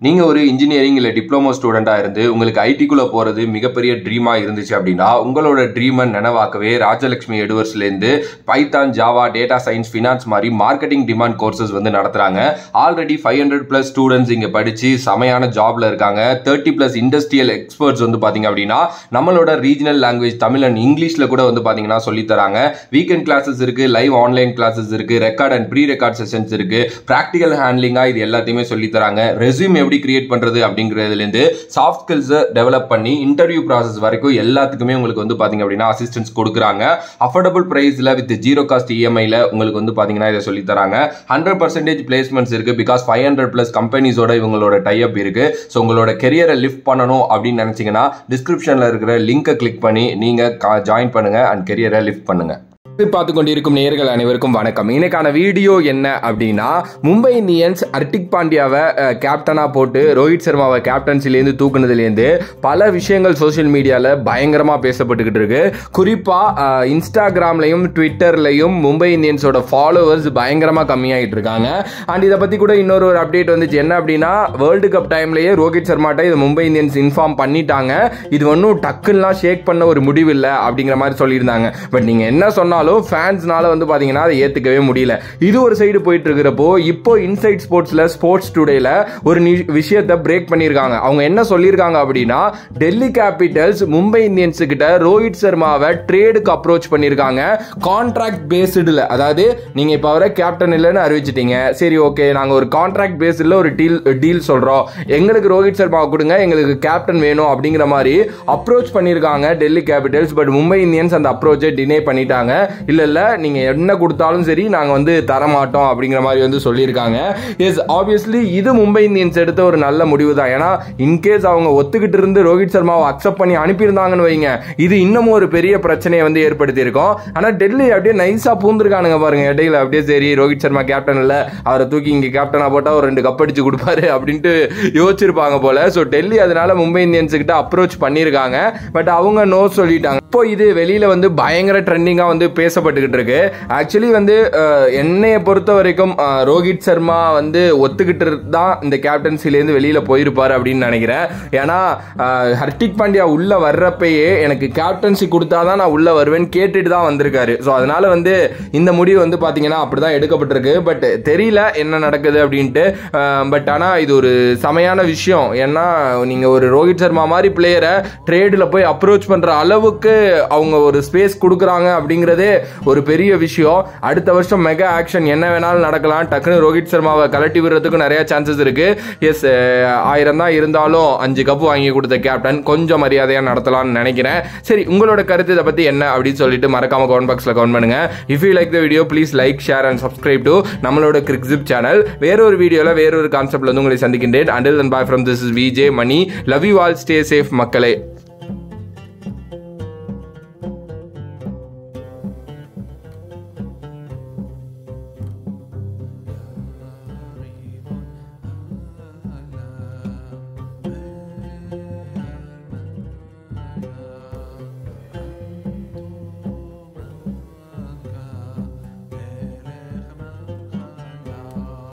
நீங்கள் ஒரு இன்ஜினியரிங் இல்லை டிப்ளமோ ஸ்டூடெண்ட்டாக இருந்து உங்களுக்கு ஐடிக்குள்ளே போகிறது மிகப்பெரிய ட்ரீமாக இருந்துச்சு அப்படின்னா உங்களோட ட்ரீமை நினைவாக்கவே ராஜலட்சுமி எடுவர்ஸ்லேருந்து Python Java data science finance மாதிரி மார்க்கெட்டிங் டிமாண்ட் கோர்சஸ் வந்து நடத்துகிறாங்க already five hundred plus students இங்கே படித்து செமையான ஜாப்ல இருக்காங்க தேர்ட்டி ப்ளஸ் இண்டஸ்ட்ரியல் எக்ஸ்பர்ட்ஸ் வந்து பார்த்தீங்க அப்படின்னா நம்மளோட ரீஜனல் லாங்குவேஜ் தமிழ் அண்ட் இங்கிலீஷில் கூட வந்து பார்த்தீங்கன்னா சொல்லி தராங்க வீக்கெண்ட் கிளாஸஸ் இருக்குது லைவ் ஆன்லைன் கிளாஸஸ் இருக்குது record and pre record sessions இருக்குது ப்ராக்டிக்கல் ஹேண்ட்லிங்காக இது எல்லாத்தையுமே சொல்லி தராங்க ரெஸ்யூம் எப்படி கிரியேட் பண்ணுறது அப்படிங்கிறதுலேருந்து சாஃப்ட் ஸ்கில்ஸை டெவலப் பண்ணி இன்டர்வியூ ப்ராசஸ் வரைக்கும் எல்லாத்துக்குமே உங்களுக்கு வந்து பார்த்தீங்க அப்படின்னா அசிஸ்டன்ஸ் கொடுக்குறாங்க அஃபோர்டபுள் ப்ரைஸில் வித் ஜீரோ காஸ்ட் இஎம்ஐயில் உங்களுக்கு வந்து பார்த்தீங்கன்னா இதை சொல்லி தராங்க ஹண்ட்ரட் பர்சன்டேஜ் பிளேஸ்மெண்ட்ஸ் இருக்குது பிகாஸ் ஃபைவ் ஹண்ட்ரட் ப்ளஸ் கம்பெனிஸோட இவங்களோட டைப் இருக்குது ஸோ உங்களோட கெரியரை லிஃப்ட் பண்ணணும் அப்படின்னு நினச்சிங்கன்னா டிஸ்கிரிப்ஷனில் இருக்கிற லிங்கை கிளிக் பண்ணி நீங்கள் ஜாயின் பண்ணுங்கள் அண்ட் கெரியரை லிஃப்ட் பண்ணுங்கள் பார்த்து கொண்டிருக்கும் நேர்கள் அனைவருக்கும் வணக்கம் இன்னைக்கான வீடியோ என்ன அப்படின்னா மும்பை இந்தியன்ஸ் ஹர்திக் பாண்டியாவை கேப்டனாக போட்டு ரோஹித் சர்மாவை கேப்டன்சிலேருந்து தூக்குனதுலேருந்து பல விஷயங்கள் சோஷியல் மீடியாவில் பயங்கரமாக பேசப்பட்டுக்கிட்டு இருக்கு குறிப்பாக இன்ஸ்டாகிராம்லையும் ட்விட்டர்லையும் மும்பை இந்தியன்ஸோட ஃபாலோவர்ஸ் பயங்கரமாக கம்மியாகிட்டு இருக்காங்க அண்ட் இதை பற்றி கூட இன்னொரு ஒரு அப்டேட் வந்துச்சு என்ன அப்படின்னா வேர்ல்டு கப் டைம்லேயே ரோஹித் சர்மாட்ட இது மும்பை இந்தியன்ஸ் இன்ஃபார்ம் பண்ணிட்டாங்க இது ஒன்றும் டக்குலாம் ஷேக் பண்ண ஒரு முடிவு இல்லை அப்படிங்கிற மாதிரி சொல்லியிருந்தாங்க பட் நீங்கள் என்ன சொன்னாலும் ஃபேன்ஸ்னால வந்து பார்த்தீங்கன்னா அதை ஏற்றுக்கவே முடியல இது ஒரு சைடு போயிட்டு இருக்கிறப்போ இப்போ இன்சைட் ஸ்போர்ட்ஸில் ஸ்போர்ட்ஸ் டுடேல ஒரு விஷயத்தை பிரேக் பண்ணியிருக்காங்க அவங்க என்ன சொல்லியிருக்காங்க அப்படின்னா டெல்லி கேபிட்டல்ஸ் மும்பை இந்தியன்ஸ் கிட்ட ரோஹித் சர்மாவை ட்ரேடுக்கு அப்ரோச் பண்ணியிருக்காங்க கான்ட்ராக்ட் பேஸ்டில் அதாவது நீங்கள் இப்போ அவரை கேப்டன் இல்லைன்னு அறிவிச்சிட்டீங்க சரி ஓகே நாங்கள் ஒரு கான்ட்ராக்ட் பேஸ்டில் ஒரு டீல் டீல் சொல்கிறோம் எங்களுக்கு ரோஹித் சர்மாவை கொடுங்க எங்களுக்கு கேப்டன் வேணும் அப்படிங்கிற மாதிரி அப்ரோச் பண்ணியிருக்காங்க Delhi capitals but Mumbai Indians அந்த அப்ரோச்சை டினே பண்ணிட்டாங்க இல்லை இல்லை நீங்கள் என்ன கொடுத்தாலும் சரி நாங்கள் வந்து தரமாட்டோம் அப்படிங்கிற மாதிரி வந்து சொல்லியிருக்காங்க எஸ் ஆப்வியஸ்லி இது மும்பை இந்தியன்ஸ் எடுத்த ஒரு நல்ல முடிவு தான் ஏன்னா இன்கேஸ் அவங்க ஒத்துக்கிட்டு இருந்து ரோஹித் சர்மாவை அக்செப்ட் பண்ணி அனுப்பியிருந்தாங்கன்னு வைங்க இது இன்னமும் ஒரு பெரிய பிரச்சனையை வந்து ஏற்படுத்தியிருக்கோம் ஆனால் டெல்லி அப்படியே நைஸாக பூந்துருக்கானுங்க பாருங்க இடையில அப்படியே சரி ரோஹித் சர்மா கேப்டன் இல்லை அவரை தூக்கி இங்கே கேப்டனாக போட்டால் ஒரு ரெண்டு கப் அடிச்சு கொடுப்பாரு அப்படின்ட்டு யோசிச்சிருப்பாங்க போல ஸோ டெல்லி அதனால மும்பை இந்தியன்ஸ் கிட்ட அப்ரோச் பண்ணியிருக்காங்க பட் அவங்க நோ சொல்லிட்டாங்க இப்போ இது வெளியில வந்து பயங்கர ட்ரெண்டிங்காக வந்து பேசப்பட்டுக்கிட்டு இருக்கு ஆக்சுவலி வந்து என்னைய பொறுத்த வரைக்கும் ரோஹித் சர்மா வந்து ஒத்துக்கிட்டு தான் இந்த கேப்டன்சிலேருந்து வெளியில போயிருப்பாரு அப்படின்னு நினைக்கிறேன் ஏன்னா ஹர்திக் பாண்டியா உள்ள வர்றப்பயே எனக்கு கேப்டன்சி கொடுத்தாதான் நான் உள்ள வருவேன் கேட்டுட்டு தான் வந்திருக்காரு ஸோ அதனால வந்து இந்த முடிவு வந்து பார்த்தீங்கன்னா அப்படிதான் எடுக்கப்பட்டிருக்கு பட் தெரியல என்ன நடக்குது அப்படின்ட்டு பட் ஆனால் இது ஒரு செமையான விஷயம் ஏன்னா நீங்கள் ஒரு ரோஹித் சர்மா மாதிரி பிளேயரை ட்ரேடில் போய் அப்ரோச் பண்ணுற அளவுக்கு அவங்க ஒரு ஸ்பேஸ் கொடுக்குறாங்க அப்படிங்கிறதே ஒரு பெரிய விஷயம் அடுத்த வருஷம் மெகா ஆக்ஷன் என்ன வேணாலும் நடக்கலாம் டக்குன்னு ரோஹித் சர்மாவை கலட்டி விடுறதுக்கு நிறைய சான்சஸ் இருக்கு எஸ் ஆயிரம் தான் இருந்தாலும் அஞ்சு கப்பு வாங்கி கொடுத்த கேப்டன் கொஞ்சம் மரியாதையாக நடத்தலாம்னு நினைக்கிறேன் சரி உங்களோட கருத்து இதை பற்றி என்ன அப்படின்னு சொல்லிட்டு மறக்காம கமெண்ட் பாக்ஸில் கமெண்ட் பண்ணுங்க if you like the video please like share and subscribe to நம்மளோட கிரிக்ஸிப் சேனல் வேறொரு வீடியோவில் வேறொரு கான்செப்ட்ல வந்து உங்களை சந்திக்கின்றேன் until then bye from this is VJ Mani love you all stay safe மக்களே